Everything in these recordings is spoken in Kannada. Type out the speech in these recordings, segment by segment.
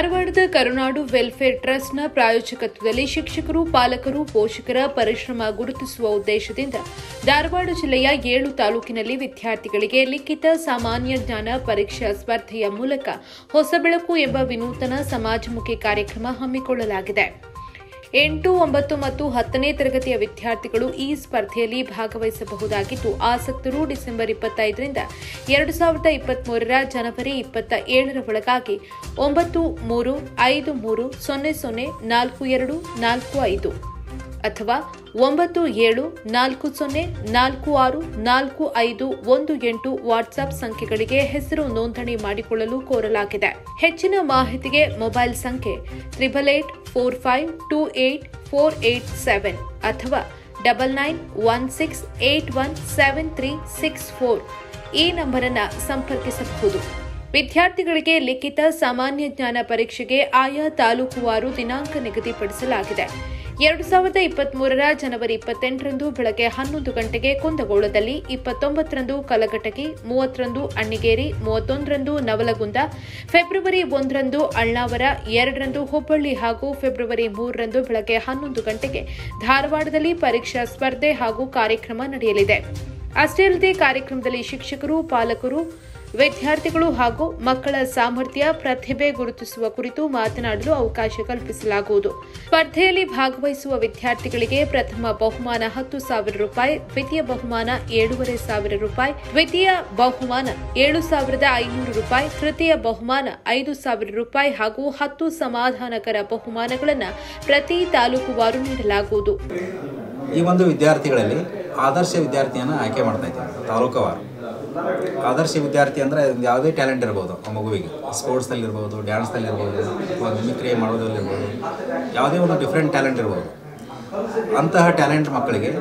ಧಾರವಾಡದ ಕರುನಾಡು ವೆಲ್ಫೇರ್ ಟ್ರಸ್ಟ್ನ ಪ್ರಾಯೋಜಕತ್ವದಲ್ಲಿ ಶಿಕ್ಷಕರು ಪಾಲಕರು ಪೋಷಕರ ಪರಿಶ್ರಮ ಗುರುತಿಸುವ ಉದ್ದೇಶದಿಂದ ಧಾರವಾಡ ಜಿಲ್ಲೆಯ ಏಳು ತಾಲೂಕಿನಲ್ಲಿ ವಿದ್ಯಾರ್ಥಿಗಳಿಗೆ ಲಿಖಿತ ಸಾಮಾನ್ಯ ಜ್ಞಾನ ಪರೀಕ್ಷಾ ಸ್ಪರ್ಧೆಯ ಮೂಲಕ ಹೊಸ ಬೆಳಕು ಎಂಬ ವಿನೂತನ ಸಮಾಜಮುಖಿ ಕಾರ್ಯಕ್ರಮ ಹಮ್ಮಿಕೊಳ್ಳಲಾಗಿದೆ ಎಂಟು ಒಂಬತ್ತು ಮತ್ತು ಹತ್ತನೇ ತರಗತಿಯ ವಿದ್ಯಾರ್ಥಿಗಳು ಈ ಸ್ಪರ್ಧೆಯಲ್ಲಿ ಭಾಗವಹಿಸಬಹುದಾಗಿದ್ದು ಆಸಕ್ತರು ಡಿಸೆಂಬರ್ ಇಪ್ಪತ್ತೈದರಿಂದ ಎರಡು ಸಾವಿರದ ಇಪ್ಪತ್ಮೂರರ ಜನವರಿ ಇಪ್ಪತ್ತ ಏಳರ ಒಳಗಾಗಿ ಒಂಬತ್ತು ಮೂರು ಐದು ಮೂರು ಸೊನ್ನೆ ಸೊನ್ನೆ ನಾಲ್ಕು ಎರಡು ನಾಲ್ಕು ಐದು ಅಥವಾ ಒಂಬತ್ತು ಏಳು ನಾಲ್ಕು ಸೊನ್ನೆ ನಾಲ್ಕು ಆರು ನಾಲ್ಕು ಐದು ಒಂದು ಎಂಟು ವಾಟ್ಸ್ಆಪ್ ಸಂಖ್ಯೆಗಳಿಗೆ ಹೆಸರು ನೋಂದಣಿ ಮಾಡಿಕೊಳ್ಳಲು ಕೋರಲಾಗಿದೆ ಹೆಚ್ಚಿನ ಮಾಹಿತಿಗೆ ಮೊಬೈಲ್ ಸಂಖ್ಯೆ triple eight four five two eight four eight seven ಅಥವಾ double nine one six eight one seven three six four ಈ ನಂಬರನ್ನು ಸಂಪರ್ಕಿಸಬಹುದು ವಿದ್ಯಾರ್ಥಿಗಳಿಗೆ ಲಿಖಿತ ಸಾಮಾನ್ಯ ಜ್ಞಾನ ಪರೀಕ್ಷೆಗೆ ಆಯಾ ತಾಲೂಕುವಾರು ದಿನಾಂಕ ನಿಗದಿಪಡಿಸಲಾಗಿದೆ ಎರಡು ಸಾವಿರದ ಇಪ್ಪತ್ಮೂರರ ಜನವರಿ ಇಪ್ಪತ್ತೆಂಟರಂದು ಬೆಳಗ್ಗೆ ಹನ್ನೊಂದು ಗಂಟೆಗೆ ಕುಂದಗೋಳದಲ್ಲಿ ಇಪ್ಪತ್ತೊಂಬತ್ತರಂದು ಕಲಘಟಗಿ ಮೂವತ್ತರಂದು ಅಣ್ಣಿಗೇರಿ ಮೂವತ್ತೊಂದರಂದು ನವಲಗುಂದ ಫೆಬ್ರವರಿ ಒಂದರಂದು ಅಳ್ನಾವರ ಎರಡರಂದು ಹುಬ್ಬಳ್ಳಿ ಹಾಗೂ ಫೆಬ್ರವರಿ ಮೂರರಂದು ಬೆಳಗ್ಗೆ ಹನ್ನೊಂದು ಗಂಟೆಗೆ ಧಾರವಾಡದಲ್ಲಿ ಪರೀಕ್ಷಾ ಸ್ಪರ್ಧೆ ಹಾಗೂ ಕಾರ್ಯಕ್ರಮ ನಡೆಯಲಿದೆ ಅಷ್ಟೇ ಅಲ್ಲದೆ ಕಾರ್ಯಕ್ರಮದಲ್ಲಿ ಶಿಕ್ಷಕರು ಪಾಲಕರು ವಿದ್ಯಾರ್ಥಿಗಳು ಹಾಗೂ ಮಕ್ಕಳ ಸಾಮರ್ಥ್ಯ ಪ್ರತಿಭೆ ಗುರುತಿಸುವ ಕುರಿತು ಮಾತನಾಡಲು ಅವಕಾಶ ಕಲ್ಪಿಸಲಾಗುವುದು ಸ್ಪರ್ಧೆಯಲ್ಲಿ ಭಾಗವಹಿಸುವ ವಿದ್ಯಾರ್ಥಿಗಳಿಗೆ ಪ್ರಥಮ ಬಹುಮಾನ ಹತ್ತು ಸಾವಿರ ರೂಪಾಯಿ ದ್ವಿತೀಯ ಬಹುಮಾನ ಏಳೂವರೆ ಸಾವಿರ ರೂಪಾಯಿ ದ್ವಿತೀಯ ಬಹುಮಾನ ಏಳು ಸಾವಿರದ ಐನೂರು ರೂಪಾಯಿ ತೃತೀಯ ಬಹುಮಾನ ಐದು ಸಾವಿರ ರೂಪಾಯಿ ಹಾಗೂ ಹತ್ತು ಸಮಾಧಾನಕರ ಬಹುಮಾನಗಳನ್ನು ಪ್ರತಿ ತಾಲೂಕುವಾರು ನೀಡಲಾಗುವುದು ಈ ಒಂದು ವಿದ್ಯಾರ್ಥಿಗಳಲ್ಲಿ ಆದರ್ಶ ವಿದ್ಯಾರ್ಥಿಯನ್ನು ಆಯ್ಕೆ ಮಾಡ್ತಾ ಇದ್ದೀವಿ ತಾಲೂಕವಾರು ಆದರ್ಶ ವಿದ್ಯಾರ್ಥಿ ಅಂದರೆ ಯಾವುದೇ ಟ್ಯಾಲೆಂಟ್ ಇರ್ಬೋದು ಆ ಮಗುವಿಗೆ ಸ್ಪೋರ್ಟ್ಸಲ್ಲಿ ಇರ್ಬೋದು ಡ್ಯಾನ್ಸ್ನಲ್ಲಿ ಇರ್ಬೋದು ಅಥವಾ ಮಿಮಿಕ್ರಿ ಮಾಡೋದ್ರಲ್ಲಿರ್ಬೋದು ಯಾವುದೇ ಒಂದು ಡಿಫ್ರೆಂಟ್ ಟ್ಯಾಲೆಂಟ್ ಇರ್ಬೋದು ಅಂತಹ ಟ್ಯಾಲೆಂಟ್ ಮಕ್ಕಳಿಗೆ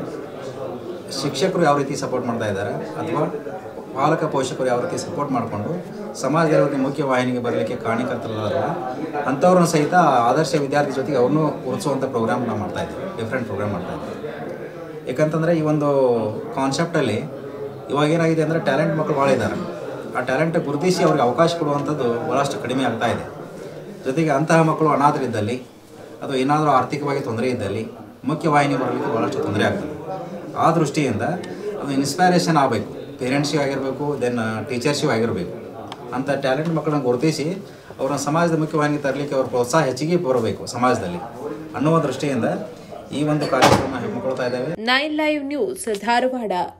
ಶಿಕ್ಷಕರು ಯಾವ ರೀತಿ ಸಪೋರ್ಟ್ ಮಾಡ್ತಾ ಇದ್ದಾರೆ ಅಥವಾ ಪಾಲಕ ಪೋಷಕರು ಯಾವ ರೀತಿ ಸಪೋರ್ಟ್ ಮಾಡಿಕೊಂಡು ಸಮಾಜದಲ್ಲಿ ಮುಖ್ಯ ವಾಹಿನಿಗೆ ಬರಲಿಕ್ಕೆ ಕಾರಣೀಕರ್ತರಲ್ಲ ಅಂಥವ್ರನ್ನ ಸಹಿತ ಆದರ್ಶ ವಿದ್ಯಾರ್ಥಿ ಜೊತೆಗೆ ಅವ್ರನ್ನೂ ಉಳಿಸುವಂಥ ಪ್ರೋಗ್ರಾಮ್ ನಾವು ಮಾಡ್ತಾ ಇದ್ದೀವಿ ಡಿಫ್ರೆಂಟ್ ಪ್ರೋಗ್ರಾಮ್ ಮಾಡ್ತಾ ಇದ್ದೀವಿ ಯಾಕಂತಂದರೆ ಈ ಒಂದು ಕಾನ್ಸೆಪ್ಟಲ್ಲಿ ಇವಾಗ ಏನಾಗಿದೆ ಅಂದರೆ ಟ್ಯಾಲೆಂಟ್ ಮಕ್ಕಳು ಭಾಳ ಇದ್ದಾರೆ ಆ ಟ್ಯಾಲೆಂಟ್ ಗುರುತಿಸಿ ಅವ್ರಿಗೆ ಅವಕಾಶ ಕೊಡುವಂಥದ್ದು ಭಾಳಷ್ಟು ಕಡಿಮೆ ಆಗ್ತಾ ಇದೆ ಜೊತೆಗೆ ಅಂತಹ ಮಕ್ಕಳು ಅನಾಥರಿದ್ದಲ್ಲಿ ಅಥವಾ ಏನಾದರೂ ಆರ್ಥಿಕವಾಗಿ ತೊಂದರೆ ಇದ್ದಲ್ಲಿ ಮುಖ್ಯವಾಹಿನಿ ಬರಲಿಕ್ಕೆ ಭಾಳಷ್ಟು ತೊಂದರೆ ಆಗ್ತದೆ ಆ ದೃಷ್ಟಿಯಿಂದ ಅದು ಇನ್ಸ್ಪೈರೇಷನ್ ಆಗಬೇಕು ಪೇರೆಂಟ್ಸಿಗೆ ಆಗಿರಬೇಕು ದೆನ್ ಟೀಚರ್ಸಿಗೂ ಆಗಿರಬೇಕು ಅಂಥ ಟ್ಯಾಲೆಂಟ್ ಮಕ್ಕಳನ್ನ ಗುರುತಿಸಿ ಅವ್ರನ್ನ ಸಮಾಜದ ಮುಖ್ಯವಾಹಿನಿಗೆ ತರಲಿಕ್ಕೆ ಅವ್ರ ಪ್ರೋತ್ಸಾಹ ಹೆಚ್ಚಿಗೆ ಬರಬೇಕು ಸಮಾಜದಲ್ಲಿ ಅನ್ನುವ ದೃಷ್ಟಿಯಿಂದ ಈ ಒಂದು ಕಾರ್ಯಕ್ರಮ ಹಮ್ಮಿಕೊಳ್ತಾ ಇದ್ದೇವೆ ನೈನ್ ಲೈವ್ ನ್ಯೂಸ್ ಧಾರವಾಡ